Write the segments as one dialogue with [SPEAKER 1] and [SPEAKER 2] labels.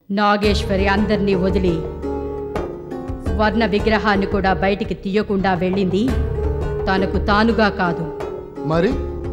[SPEAKER 1] నాగేశ్వరి అందరినీ వదిలి స్వర్ణ విగ్రహాన్ని కూడా బయటికి తీయకుండా వెళ్ళింది తనకు తానుగా కాదు
[SPEAKER 2] మరి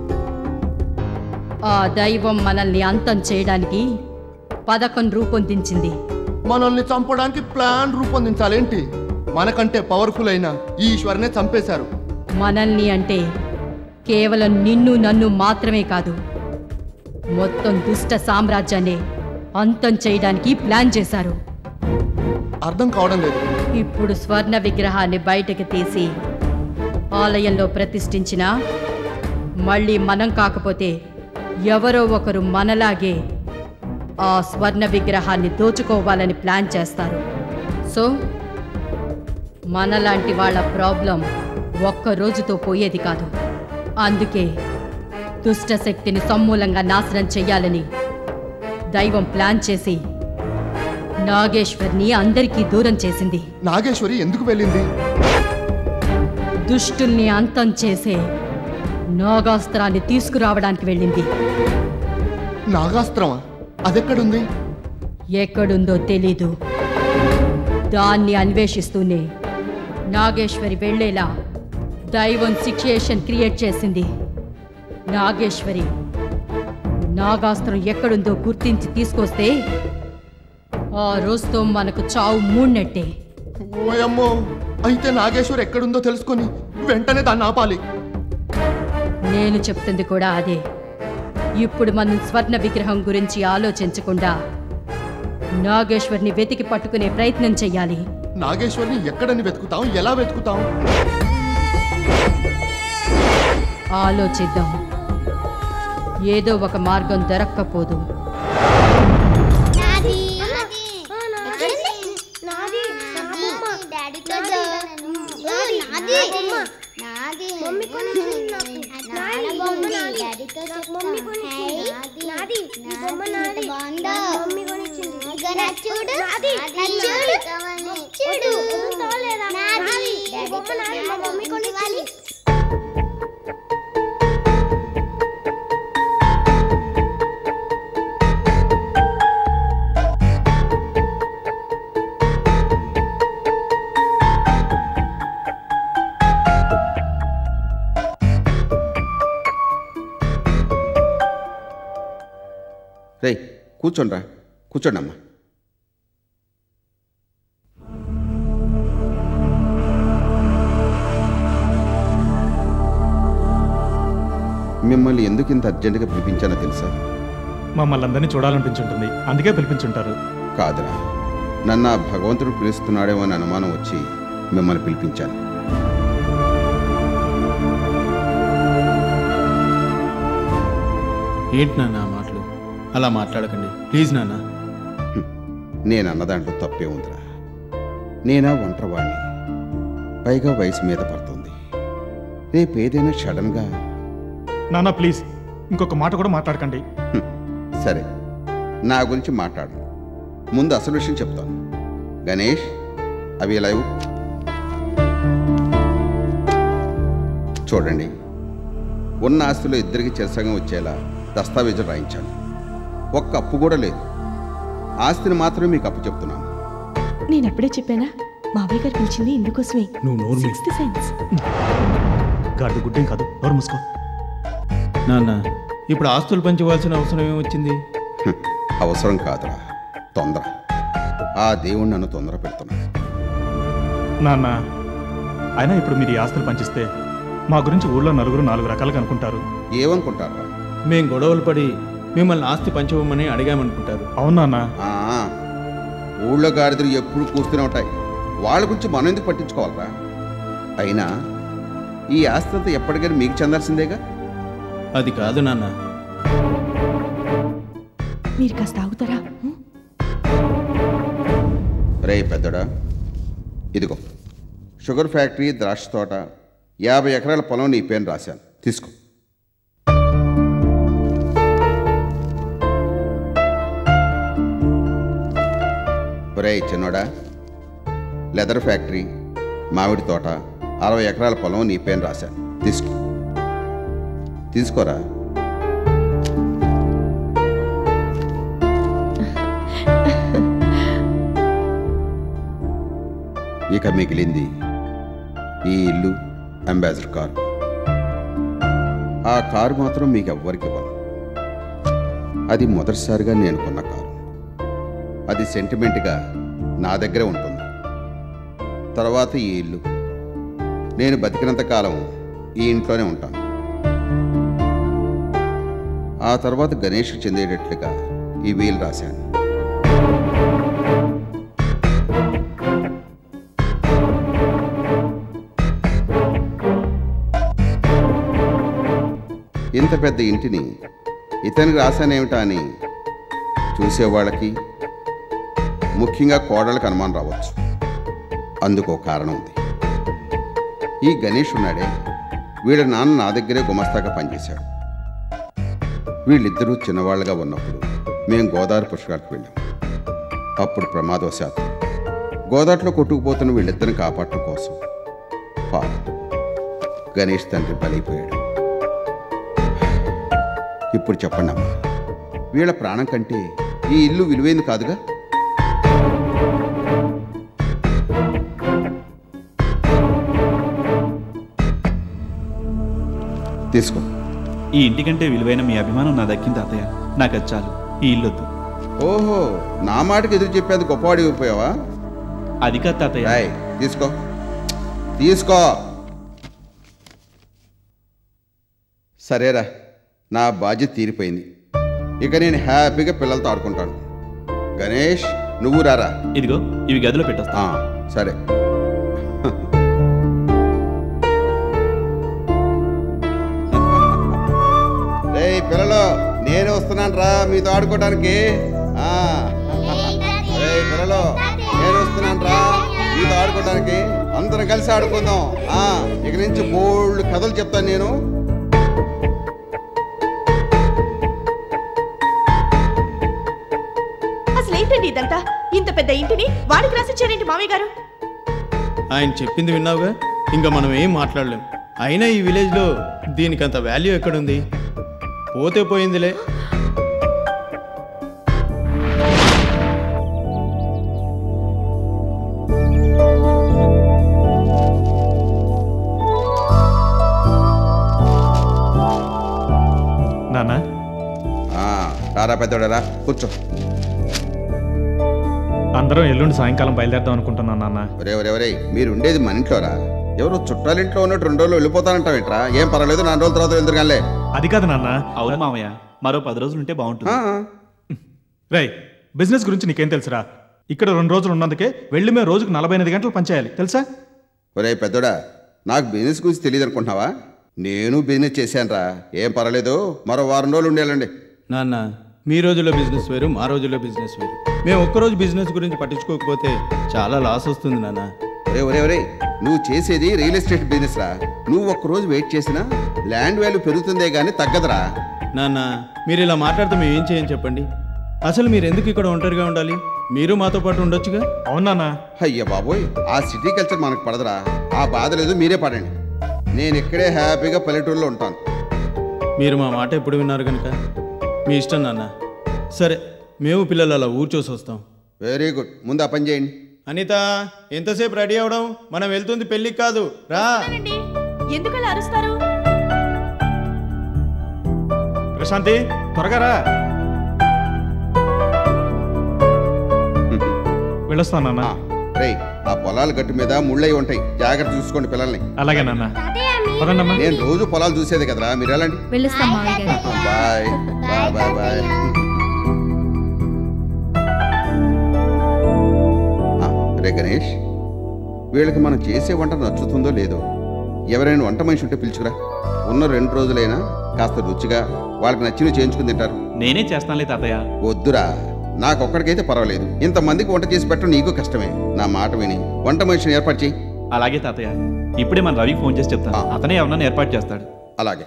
[SPEAKER 1] ఆ దైవం మనల్ని అంతం చేయడానికి పథకం రూపొందించింది
[SPEAKER 2] మనల్ని చంపడానికి ప్లాన్ రూపొందించాలేంటి మనకంటే పవర్ఫుల్ అయిన ఈ ఈశ్వరనే చంపేశారు
[SPEAKER 1] మనల్ని అంటే కేవలం నిన్ను నన్ను మాత్రమే కాదు మొత్తం దుష్ట సామ్రాజ్యాన్ని అంతం చేయడానికి ప్లాన్ చేశారు
[SPEAKER 2] అర్థం కావడం లేదు
[SPEAKER 1] ఇప్పుడు స్వర్ణ విగ్రహాన్ని బయటకు తీసి ఆలయంలో ప్రతిష్ఠించినా మళ్ళీ మనం కాకపోతే ఎవరో ఒకరు మనలాగే ఆ స్వర్ణ విగ్రహాన్ని దోచుకోవాలని ప్లాన్ చేస్తారు సో మనలాంటి వాళ్ళ ప్రాబ్లం ఒక్క రోజుతో పోయేది కాదు అందుకే దుష్ట శక్తిని సమూలంగా నాశనం చెయ్యాలని దైవం ప్లాన్ చేసి నాగేశ్వర్ని అందరికీ దూరం చేసింది
[SPEAKER 2] నాగేశ్వరి ఎందుకు వెళ్ళింది
[SPEAKER 1] దుష్టుల్ని అంతం చేసే నాగాస్త్రాన్ని తీసుకురావడానికి వెళ్ళింది
[SPEAKER 2] నాగాస్త్రమా అదెక్కడుంది
[SPEAKER 1] ఎక్కడుందో తెలీదు దాన్ని అన్వేషిస్తూనే నాగేశ్వరి వెళ్ళేలా దైవం సిచ్యుయేషన్ క్రియేట్ చేసింది నాగేశ్వరి నాగాస్త్రం ఎక్కడుందో గుర్తించి తీసుకొస్తే ఆ రోజుతో మనకు చావు మూడినట్టే
[SPEAKER 2] ఓయమ్మో అయితే నాగేశ్వరి ఎక్కడుందో తెలుసుకొని వెంటనే దాన్ని ఆపాలి
[SPEAKER 1] నేను చెప్తుంది కూడా అదే ఇప్పుడు మనం స్వర్ణ విగ్రహం గురించి ఆలోచించకుండా నాగేశ్వర్ని వెతికి పట్టుకునే ప్రయత్నం చెయ్యాలి
[SPEAKER 2] నాగేశ్వరిని ఎక్కడని వెతుకుతాం ఎలా వెతుకుతాం
[SPEAKER 1] ఆలోచిద్దాం ఏదో ఒక మార్గం దొరక్కపోదు
[SPEAKER 3] నాది నాది డాడీతో నాది నాది మమ్మీ కొనిచ్చింది నాది బొమ్మ డాడీతో మమ్మీ కొనిచ్చింది నాది ఈ బొమ్మ నాది బాగుందా మమ్మీ కొనిచ్చింది చూడు నాది చూడు చూడు నాది ఈ బొమ్మ నాది మా మమ్మీ కొనిచ్చింది
[SPEAKER 4] రేయ్ కూర్చోండ్రా కూర్చోండి అమ్మా మిమ్మల్ని ఎందుకు ఇంత అర్జెంటుగా పిలిపించానో తెలుసా
[SPEAKER 5] మమ్మల్ని అందరినీ చూడాలనిపించుంటుంది అందుకే పిలిపించుంటారు
[SPEAKER 4] కాదురా నన్ను ఆ భగవంతుడు పిలుస్తున్నాడేమో అని అనుమానం వచ్చి మిమ్మల్ని పిలిపించాను
[SPEAKER 6] ఏంటి నాన్న ఆ మాటలు అలా మాట్లాడకండి ప్లీజ్ నాన్న
[SPEAKER 4] నేను అన్న దాంట్లో తప్పే ఉందిరా నేనా ఒంటరివాణ్ణి పైగా వయసు మీద పడుతుంది రేపు ఏదైనా సడన్గా
[SPEAKER 5] నాన్న ప్లీజ్ ఇంకొక మాట కూడా మాట్లాడకండి
[SPEAKER 4] హ్మ్, సరే నా గురించి మాట్లాడను ముందు అసలు విషయం చెప్తాను గణేష్ అవి లైవ్ చూడండి ఉన్న ఆస్తిలో ఇద్దరికి చెరసంగం వచ్చేలా దస్తావేజులు రాయించాను ఒక్క అప్పు కూడా లేదు ఆస్తిని మాత్రమే మీకు అప్పు చెప్తున్నాను
[SPEAKER 7] నేను అప్పుడే చెప్పానా మావయ్య గారు పిలిచింది ఇందుకోసమే
[SPEAKER 6] నువ్వు నోరు మూయి.
[SPEAKER 7] సిక్స్త్ సెన్స్
[SPEAKER 5] గాడి గుడ్డేం కాదు ఎవరు మూసుకో
[SPEAKER 6] నాన్న ఇప్పుడు ఆస్తులు పంచవలసిన అవసరం ఏమొచ్చింది
[SPEAKER 4] హ్మ్, అవసరం కాదురా తొందర ఆ దేవుడు నన్ను తొందర పెడుతున్నాడు
[SPEAKER 5] నాన్న అయినా ఇప్పుడు మీరు ఈ ఆస్తులు పంచిస్తే మా గురించి ఊళ్ళో నలుగురు నాలుగు రకాలుగా అనుకుంటారు
[SPEAKER 4] ఏమనుకుంటారా
[SPEAKER 6] మేం గొడవలు పడి మిమ్మల్ని ఆస్తి పంచవమని అడిగామనుకుంటారు
[SPEAKER 5] అవును నాన్న
[SPEAKER 4] ఆ, ఊళ్ళో గాడిదలు ఎప్పుడు కూస్తూనే ఉంటాయి వాళ్ళ గురించి మనం ఎందుకు పట్టించుకోవాలరా అయినా ఈ ఆస్తి అంతా ఎప్పటికైనా మీకు చెందాల్సిందేగా
[SPEAKER 6] అది కాదు నాన్న
[SPEAKER 7] మీరు కాస్త ఆగుతారా ఉం?
[SPEAKER 4] రే పెద్దడా ఇదిగో షుగర్ ఫ్యాక్టరీ ద్రాక్ష తోట యాభై ఎకరాల పొలం నీ పేరు రాశాను తీసుకో ఒరే చిన్నోడా లెదర్ ఫ్యాక్టరీ మామిడి తోట అరవై ఎకరాల పొలం నీ పేరు రాశాను తీసుకో తీసుకోరా ఇక మిగిలింది ఈ ఇల్లు అంబాసిడర్ కారు ఆ కారు మాత్రం మీకు ఎవ్వరికి ఇవ్వను అది మొదటిసారిగా నేను కొన్న కారు అది సెంటిమెంట్గా నా దగ్గరే ఉంటుంది తర్వాత ఈ ఇల్లు నేను బతికినంత కాలం ఈ ఇంట్లోనే ఉంటాను ఆ తర్వాత గణేష్కి చెందేటట్లుగా ఈ వీలు రాశాను ఇంత పెద్ద ఇంటిని ఇతనికి రాశానేమిటా అని చూసేవాళ్ళకి ముఖ్యంగా కోడళ్ళకి అనుమానం రావచ్చు అందుకో కారణం ఉంది ఈ గణేష్ ఉన్నాడే వీళ్ళ నాన్న నా దగ్గరే గుమస్తాగా పనిచేశాడు వీళ్ళిద్దరూ చిన్నవాళ్ళగా ఉన్నప్పుడు మేము గోదావరి పుష్కరాలకు వెళ్ళాం అప్పుడు ప్రమాదవశాత్తు గోదావరిలో కొట్టుకుపోతున్న వీళ్ళిద్దరిని కాపాడటం కోసం పాపం గణేష్ తండ్రి బలైపోయాడు ఇప్పుడు చెప్పండి అమ్మా వీళ్ళ ప్రాణం కంటే ఈ ఇల్లు విలువైంది కాదుగా తీసుకో
[SPEAKER 8] ఈ ఇంటికంటే విలువైన మీ అభిమానం నా దక్కింది తాతయ్య నాకు అది చాలు ఈ ఇల్లొద్దు
[SPEAKER 4] ఓహో నా మాటకి ఎదురు చెప్పేది గొప్పవాడి అయిపోయావా
[SPEAKER 8] అది కాదు తాతయ్య
[SPEAKER 4] రాయ్ తీసుకో తీసుకో సరేరా నా బాధ్యత తీరిపోయింది ఇక నేను హ్యాపీగా పిల్లలతో ఆడుకుంటాను గణేష్ నువ్వు రారా
[SPEAKER 8] ఇదిగో ఇవి గదిలో పెట్టొస్తా
[SPEAKER 4] ఆ, సరే రే పిల్లలు నేను వస్తున్నాను రా మీతో ఆడుకోవడానికి ఆ. రేయ్ పిల్లలు నేను వస్తున్నాను రా మీతో ఆడుకోవడానికి అందరం కలిసి ఆడుకుందాం ఆ, ఇక నుంచి బోల్డ్ కథలు చెప్తాను నేను
[SPEAKER 7] అసలు ఏంటండి ఇదంతా ఇంత పెద్ద ఇంటిని వాడికి రాసిచ్చారేంటి మామయ్య గారు
[SPEAKER 6] ఆయన చెప్పింది విన్నావుగా ఇంకా మనం ఏం మాట్లాడలేం అయినా ఈ విలేజ్లో దీనికి అంత వాల్యూ ఎక్కడుంది పోతే పోయిందిలే
[SPEAKER 5] నాన్న
[SPEAKER 4] ఆ, రారా పెద్దోడరా కూర్చో
[SPEAKER 5] అందరం ఎల్లుండి సాయంకాలం బయలుదేరదాం అనుకుంటున్నాను నాన్న
[SPEAKER 4] ఒరే ఒరే ఒరే మీరు ఉండేది మన ఇంట్లోరా ఎవరో చుట్టాలింట్లో ఉన్నట్టు రెండు రోజులు వెళ్ళిపోతానంటావేంట్రా ఏం పర్వాలేదు నాలుగు రోజుల తర్వాత వెళ్తారు కానీ
[SPEAKER 5] అది కాదు నాన్న
[SPEAKER 8] అవును మామయ్య మరో పది రోజులు ఉంటే బాగుంటుంది
[SPEAKER 5] రై బిజినెస్ గురించి నీకేం తెలుసురా ఇక్కడ రెండు రోజులు ఉన్నందుకే వెళ్ళి మేము రోజుకు నలభై ఎనిమిది గంటలు పనిచేయాలి తెలుసా
[SPEAKER 4] ఒరే పెద్దోడా నాకు బిజినెస్ గురించి తెలియదు అనుకుంటున్నావా నేను బిజినెస్ చేశానురా ఏం పర్వాలేదు మరో వారం రోజులు ఉండేయాలండి
[SPEAKER 6] నాన్న మీ రోజుల్లో బిజినెస్ వేరు మా రోజుల్లో బిజినెస్ వేరు మేము ఒక్కరోజు బిజినెస్ గురించి పట్టించుకోకపోతే చాలా లాస్ వస్తుంది నాన్న
[SPEAKER 4] ఒరే ఒరే ఒరే నువ్వు చేసేది రియల్ ఎస్టేట్ బిజినెస్ రా నువ్వు ఒక్క రోజు వెయిట్ చేసినా ల్యాండ్ వాల్యూ పెరుగుతుందే కానీ తగ్గదురా
[SPEAKER 6] నాన్న మీరు ఇలా మాట్లాడితే మేము ఏం చేయని చెప్పండి అసలు మీరు ఎందుకు ఇక్కడ ఒంటరిగా ఉండాలి మీరు మాతో పాటు ఉండొచ్చుగా
[SPEAKER 5] అవును నాన్న
[SPEAKER 4] అయ్య బాబోయ్ ఆ సిటీ కల్చర్ మనకు పడదురా ఆ బాధ లేదు మీరే పడండి నేను ఇక్కడే హ్యాపీగా పల్లెటూరులో ఉంటాను
[SPEAKER 6] మీరు మా మాట ఎప్పుడు విన్నారు కనుక మీ ఇష్టం నాన్న సరే మేము పిల్లలు అలా ఊరు చూసి వస్తాం
[SPEAKER 4] వెరీ గుడ్ ముందు ఆ పని చేయండి
[SPEAKER 6] అనిత ఎంతసేపు రెడీ అవడం మనం వెళ్తుంది పెళ్ళికి కాదు రా
[SPEAKER 7] ఎందుకు అలా అరుస్తారు
[SPEAKER 5] ప్రశాంతి త్వరగా రా వెళ్ళొస్తాను నాన్న
[SPEAKER 4] రే ఆ పొలాల గట్టు మీద ముళ్ళై ఉంటాయి జాగ్రత్త చూసుకోండి పిల్లల్ని
[SPEAKER 5] అలాగే నాన్న పదండమ్మా
[SPEAKER 4] నేను రోజు పొలాలు చూసేది కదరా మీరు వెళ్ళండి
[SPEAKER 1] వెళ్ళొస్తాం మావయ్య గారు
[SPEAKER 4] బాయ్ బాయ్ బాయ్ బాయ్ ఆ, రే గణేష్ వీళ్ళకి మనం చేసే వంట నచ్చుతుందో లేదో ఎవరైనా వంట మనిషి ఉంటే పిలుచుకురా ఉన్న రెండు రోజులైనా కాస్త రుచిగా వాళ్ళకి నచ్చినవి చేయించుకుని తింటారు
[SPEAKER 8] నేనే చేస్తానులే తాతయ్య
[SPEAKER 4] వద్దురా నాకొక్కడికైతే పర్వాలేదు ఇంతమందికి వంట చేసి పెట్టడం నీకు కష్టమే నా మాట విని వంట మనిషిని ఏర్పాటు చేయి
[SPEAKER 8] అలాగే తాతయ్య ఇప్పుడే మన రవికి ఫోన్ చేసి చెప్తాను
[SPEAKER 4] ఆ.
[SPEAKER 8] అతనే ఎవరన్నా ఏర్పాటు చేస్తాడు
[SPEAKER 4] అలాగే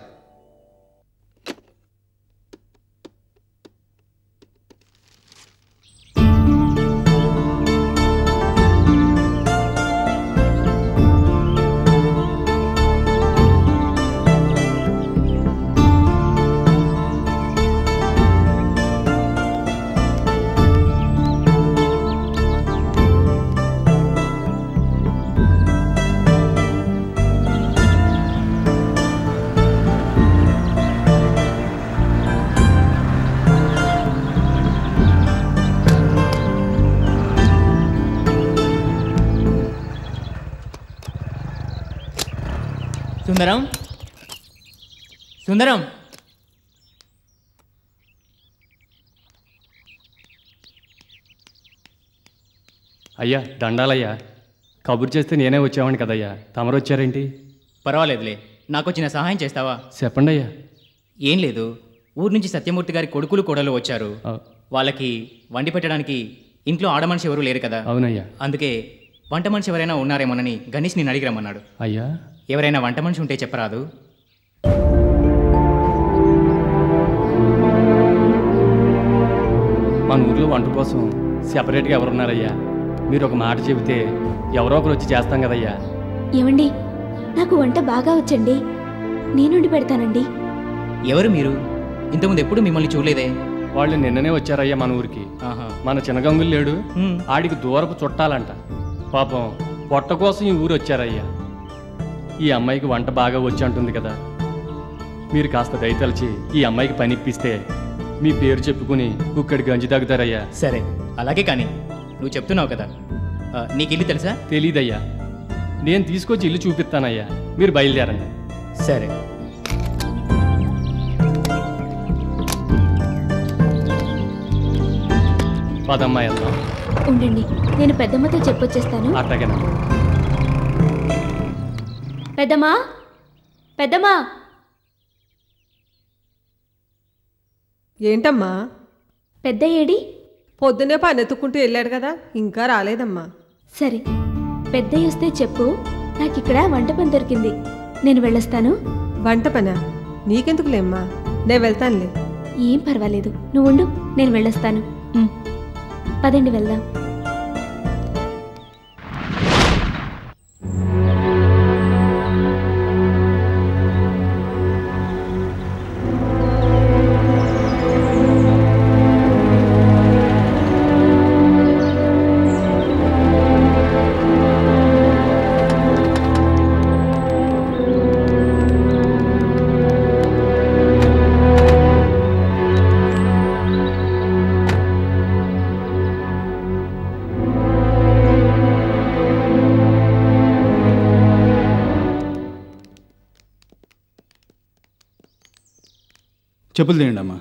[SPEAKER 9] సుందరం సుందరం
[SPEAKER 10] అయ్యా దండాలయ్యా కబురు చేస్తే నేనే వచ్చేవాడిని కదయ్యా తమరు వచ్చారేంటి
[SPEAKER 9] పర్వాలేదులే నాకు వచ్చిన సహాయం చేస్తావా
[SPEAKER 10] చెప్పండి అయ్యా
[SPEAKER 9] ఏం లేదు ఊరు నుంచి సత్యమూర్తి గారి కొడుకులు కోడలు వచ్చారు వాళ్ళకి వండి పెట్టడానికి ఇంట్లో ఆడమనిషి ఎవరు లేరు కదా
[SPEAKER 10] అవునయ్యా
[SPEAKER 9] అందుకే వంట మనిషి ఎవరైనా ఉన్నారేమోనని గణేష్ నేను అడిగి రమ్మన్నాడు
[SPEAKER 10] అయ్యా
[SPEAKER 9] ఎవరైనా వంట మనిషి ఉంటే చెప్పరాదు
[SPEAKER 10] మన ఊర్లో వంట కోసం సెపరేట్గా ఎవరున్నారయ్యా మీరు ఒక మాట చెబితే ఎవరో ఒకరు వచ్చి చేస్తాం కదయ్యా
[SPEAKER 7] ఏమండి నాకు వంట బాగా వచ్చండి నేనుండి పెడతానండి
[SPEAKER 9] ఎవరు మీరు ఇంతకుముందు ఎప్పుడు మిమ్మల్ని చూడలేదే
[SPEAKER 10] వాళ్ళు నిన్ననే వచ్చారయ్యా మన ఊరికి మన చిన్నగంగులు లేడు ఆడికి దూరపు చుట్టాలంట పాపం పొట్ట కోసం ఈ ఊరు వచ్చారయ్యా ఈ అమ్మాయికి వంట బాగా వచ్చి అంటుంది కదా మీరు కాస్త దయతలిచి ఈ అమ్మాయికి పని ఇప్పిస్తే మీ పేరు చెప్పుకుని కుక్కడి గంజి తాగుతారయ్యా
[SPEAKER 9] సరే అలాగే కానీ నువ్వు చెప్తున్నావు కదా ఆ, నీకు ఇల్లు తెలుసా
[SPEAKER 10] తెలీదయ్యా నేను తీసుకొచ్చి ఇల్లు చూపిస్తానయ్యా మీరు బయలుదేరండి
[SPEAKER 9] సరే
[SPEAKER 10] పదమ్మాయి వెళ్దాం
[SPEAKER 7] ఉండండి నేను పెద్దమ్మతో చెప్పొచ్చేస్తాను
[SPEAKER 10] అట్లాగేనా
[SPEAKER 7] పెద్దమ్మా పెద్దమ్మా
[SPEAKER 11] ఏంటమ్మా
[SPEAKER 7] పెద్ద ఏడి
[SPEAKER 11] పొద్దునే పని ఎత్తుకుంటూ వెళ్ళాడు కదా ఇంకా రాలేదమ్మా
[SPEAKER 7] సరే పెద్దయ్య వస్తే చెప్పు నాకు ఇక్కడ వంట పని దొరికింది నేను వెళ్ళొస్తాను
[SPEAKER 11] వంట పనా నీకెందుకులేమ్మా నేను వెళ్తానులే
[SPEAKER 7] ఏం పర్వాలేదు నువ్వు ఉండు నేను వెళ్ళొస్తాను ఉమ్. పదండి వెళ్దాం
[SPEAKER 6] చెప్పులు తీయండి అమ్మా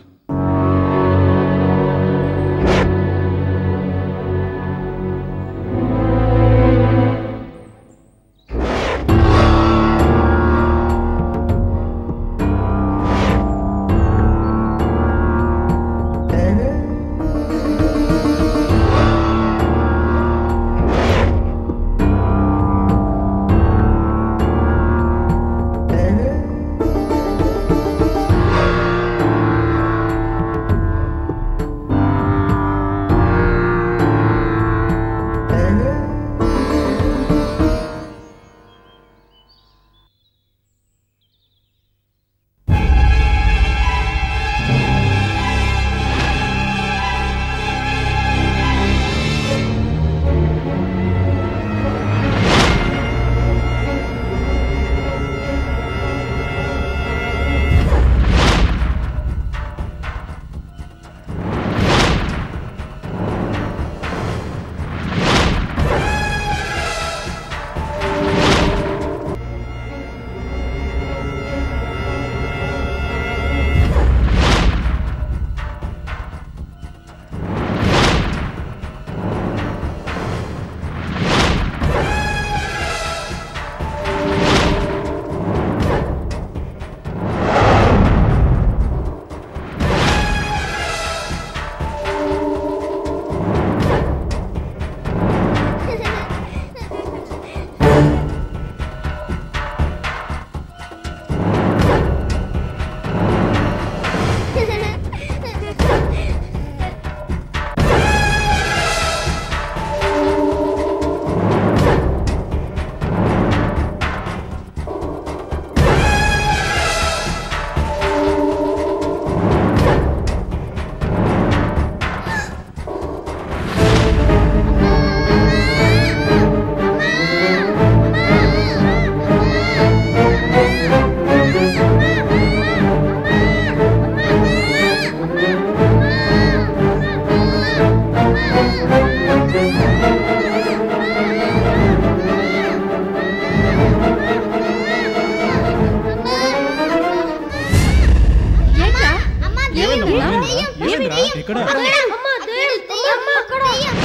[SPEAKER 6] ఎక్కడ
[SPEAKER 3] అమ్మ దెయ్యం అమ్మ అక్కడ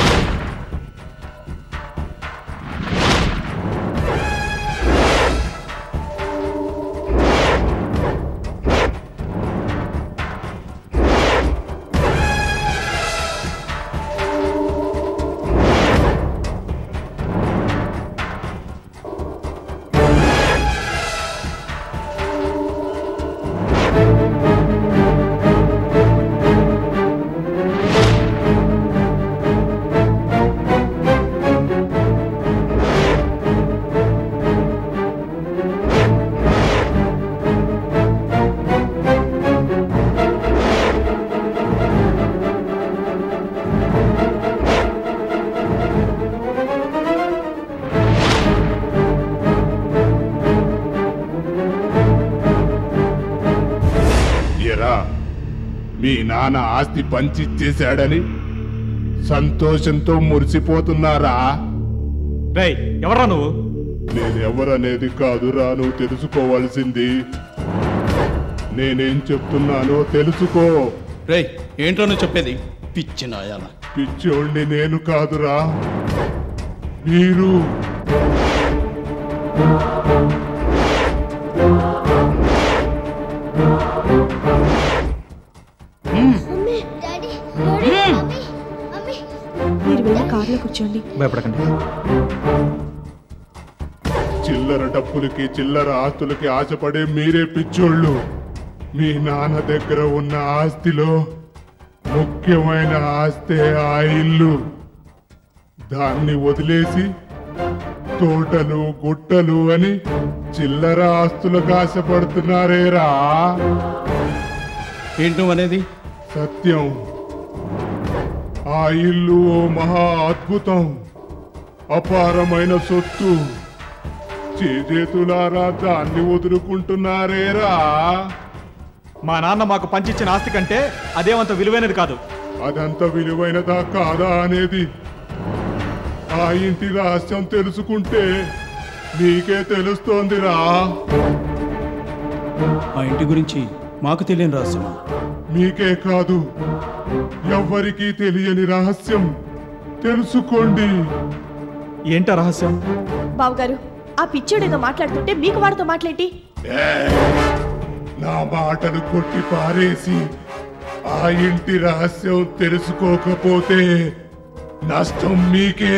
[SPEAKER 12] ఎరా మీ నాన్న ఆస్తి పంచిచ్చేశాడని సంతోషంతో మురిసిపోతున్నారా
[SPEAKER 5] రేయ్ ఎవరా నువ్వు
[SPEAKER 12] నేనెవరనేది కాదురా నువ్వు తెలుసుకోవాల్సింది నేనేం చెప్తున్నానో తెలుసుకో
[SPEAKER 6] రేయ్ ఏంట్రా నువ్వు చెప్పేది పిచ్చి నాయాల
[SPEAKER 12] పిచ్చోళ్ళని నేను కాదురా మీరు
[SPEAKER 3] mummy daddy daddy mummy mummy
[SPEAKER 7] మీరు వెళ్ళి కారులో కూర్చోండి
[SPEAKER 5] భయపడకండి
[SPEAKER 12] చిల్లర డబ్బులకి చిల్లర ఆస్తులకి ఆశపడే మీరే పిచ్చోళ్ళు మీ నాన్న దగ్గర ఉన్న ఆస్తిలో ముఖ్యమైన ఆస్తే ఆ ఇల్లు దాన్ని వదిలేసి తోటలు గుట్టలు అని చిల్లర ఆస్తులకు ఆశపడుతున్నారేరా
[SPEAKER 6] ఏంటి నువ్వు అనేది
[SPEAKER 12] సత్యం ఆ ఇల్లు ఓ మహా అద్భుతం అపారమైన సొత్తు చేతులారా దాన్ని వదులుకుంటున్నారేరా
[SPEAKER 5] మా నాన్న మాకు పంచిచ్చిన ఆస్తి కంటే అదేమంత విలువైనది కాదు
[SPEAKER 12] అదంత విలువైనదా కాదా అనేది ఆ ఇంటి రహస్యం తెలుసుకుంటే నీకే తెలుస్తోందిరా
[SPEAKER 6] ఆ ఇంటి గురించి మాకు తెలియని రహస్యమా
[SPEAKER 12] మీకే కాదు ఎవ్వరికీ తెలియని రహస్యం తెలుసుకోండి
[SPEAKER 5] ఏంటా రహస్యం
[SPEAKER 7] బావగారు ఆ పిచ్చోడు ఏదో మాట్లాడుతుంటే మీకు వాడితో మాట్లాడి
[SPEAKER 12] నా మాటలు కొట్టి పారేసి ఆ ఇంటి రహస్యం తెలుసుకోకపోతే నష్టం మీకే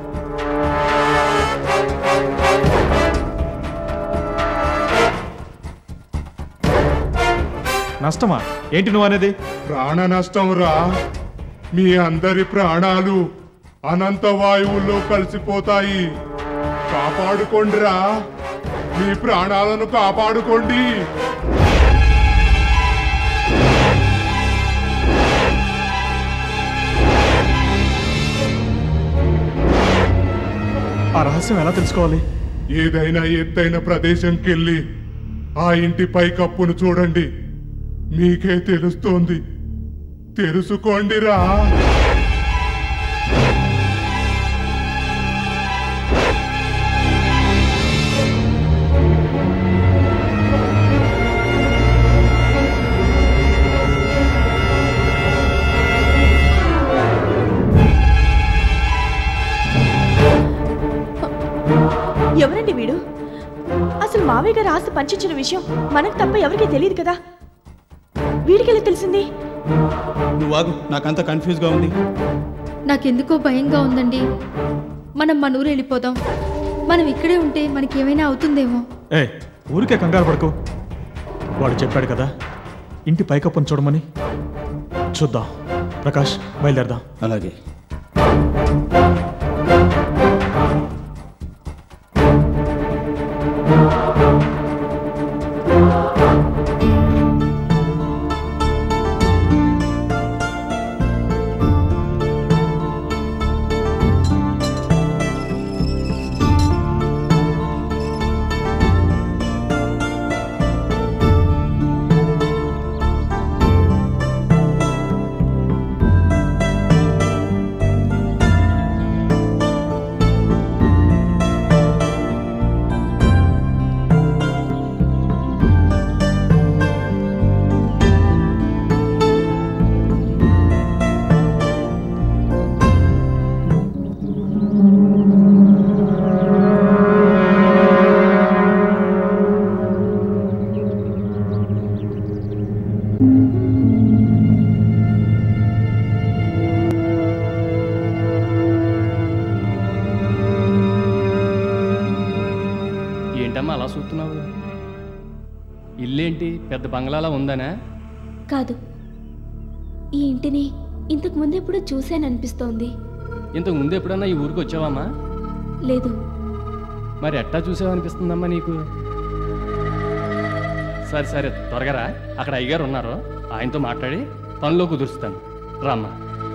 [SPEAKER 5] నష్టమా ఏంటి నువ్వు అనేది
[SPEAKER 12] ప్రాణ నష్టం రా మీ అందరి ప్రాణాలు అనంత వాయువుల్లో కలిసిపోతాయి కాపాడుకోండిరా మీ ప్రాణాలను కాపాడుకోండి
[SPEAKER 5] ఆ రహస్యం ఎలా తెలుసుకోవాలి
[SPEAKER 12] ఏదైనా ఎత్తైన ప్రదేశంకెళ్ళి ఆ ఇంటి పైకప్పును చూడండి మీకే తెలుస్తోంది తెలుసుకోండిరా
[SPEAKER 7] ఎవరండి వీడు అసలు మావయ్య గారు ఆస్తి పంచించిన విషయం మనకు తప్ప ఎవరికీ తెలియదు కదా వీడికెళ్ళి తెలిసింది
[SPEAKER 6] నువ్వు ఆగు నాకంతా కన్ఫ్యూజ్గా ఉంది
[SPEAKER 1] నాకెందుకో భయంగా ఉందండి మనం మన ఊరు వెళ్ళిపోదాం మనం ఇక్కడే ఉంటే మనకి ఏమైనా అవుతుందేమో
[SPEAKER 5] ఏ ఊరికే కంగారు పడకు వాడు చెప్పాడు కదా ఇంటి పైకప్పును చూడమని చూద్దాం ప్రకాష్ బయలుదేరదాం
[SPEAKER 6] అలాగే
[SPEAKER 10] ఏంటి పెద్ద బంగ్లాలా ఉందనా
[SPEAKER 13] కాదు ఈ ఇంటిని ఇంతకు ముందు ఎప్పుడో చూశాననిపిస్తోంది
[SPEAKER 10] ఇంతకు ముందు ఎప్పుడన్నా ఈ ఊరికి వచ్చావమ్మా
[SPEAKER 13] లేదు
[SPEAKER 10] మరి ఎట్టా చూసావనిపిస్తుందమ్మా నీకు సరే సరే త్వరగా రా అక్కడ అయ్యగారు ఉన్నారు ఆయనతో మాట్లాడి పనిలో కుదురుస్తాను రామ్మా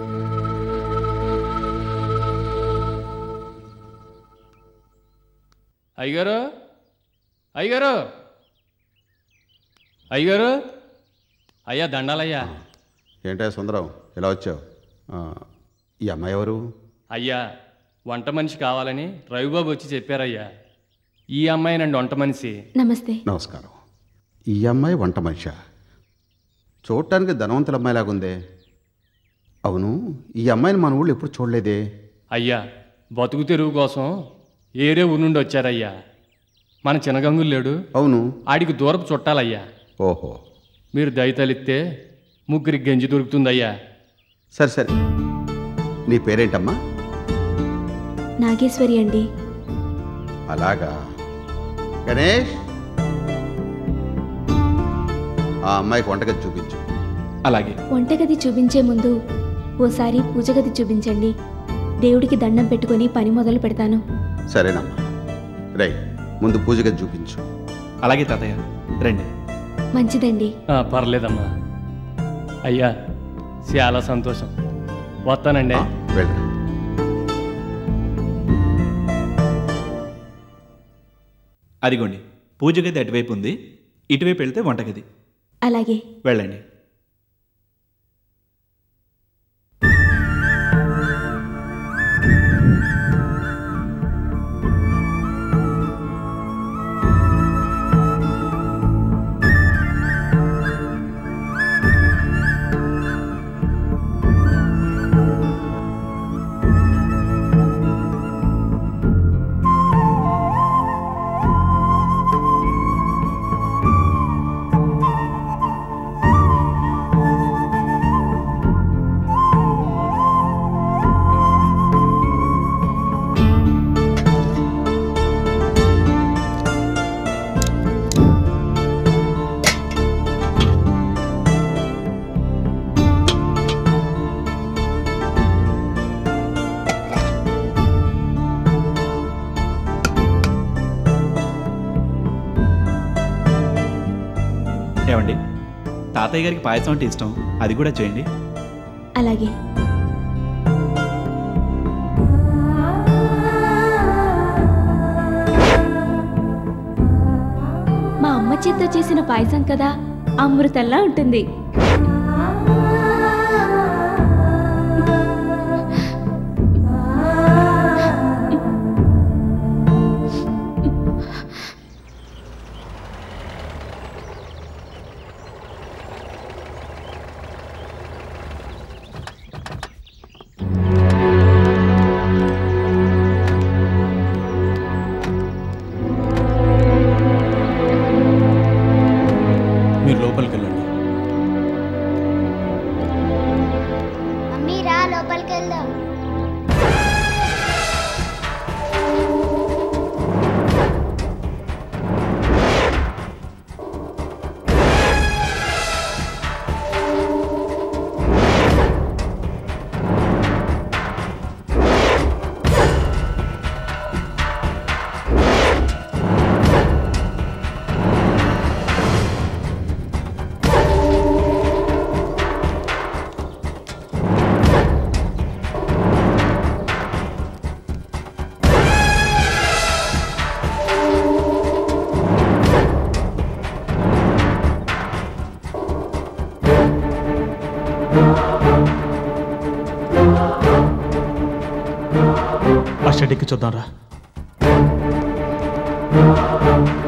[SPEAKER 10] అయ్యగారు అయ్యగారు అయ్యగారు అయ్యా దండాలయ్యా
[SPEAKER 4] ఏంటా సుందరం ఇలా వచ్చావు ఆ, ఈ అమ్మాయి ఎవరు
[SPEAKER 10] అయ్యా వంట మనిషి కావాలని రవిబాబు వచ్చి చెప్పారయ్యా ఈ అమ్మాయినండి వంట మనిషి
[SPEAKER 13] నమస్తే
[SPEAKER 4] నమస్కారం ఈ అమ్మాయి వంట మనిషి చూడటానికి ధనవంతుల అమ్మాయిలాగుందే అవును ఈ అమ్మాయిని మన ఊళ్ళో ఎప్పుడు చూడలేదే
[SPEAKER 10] అయ్యా బతుకు తెరువు కోసం ఏరే ఊరు నుండి వచ్చారయ్యా మన చిన్నగంగులు లేడు
[SPEAKER 4] అవును
[SPEAKER 10] ఆడికి దూరపు చుట్టాలయ్యా
[SPEAKER 4] ఓహో
[SPEAKER 10] మీరు దయతలిస్తే ముగ్గురికి గంజి దొరుకుతుందయ్యా
[SPEAKER 4] సరే సరే నీ పేరేంటమ్మా
[SPEAKER 13] నాగేశ్వరి అండి
[SPEAKER 4] అలాగా గణేష్ ఆ అమ్మాయికి వంటగది చూపించు
[SPEAKER 8] అలాగే
[SPEAKER 13] వంటగది చూపించే ముందు ఓసారి పూజగది చూపించండి దేవుడికి దండం పెట్టుకొని పని మొదలు పెడతాను
[SPEAKER 4] సరేనమ్మా రై ముందు పూజ గది చూపించు
[SPEAKER 8] అలాగే తాతయ్య రండి
[SPEAKER 13] మంచిదండి
[SPEAKER 10] ఆ, పర్లేదమ్మా అయ్యా చాలా సంతోషం వస్తానండి
[SPEAKER 4] వెళ్ళరా
[SPEAKER 8] అదిగోండి పూజ గది అటువైపు ఉంది ఇటువైపు వెళ్తే వంటగది
[SPEAKER 13] అలాగే
[SPEAKER 8] వెళ్ళండి ఏమండి తాతయ్య గారికి పాయసం అంటే ఇష్టం అది కూడా చేయండి
[SPEAKER 13] అలాగే మా అమ్మ చేత్తో చేసిన పాయసం కదా అమృతంలా ఉంటుంది
[SPEAKER 6] మీరు లోపలికి వెళ్ళండి
[SPEAKER 3] మమ్మీ రా లోపలికి వెళ్దాం
[SPEAKER 5] ఆ షెడ్ ఎక్కి చూద్దాం రా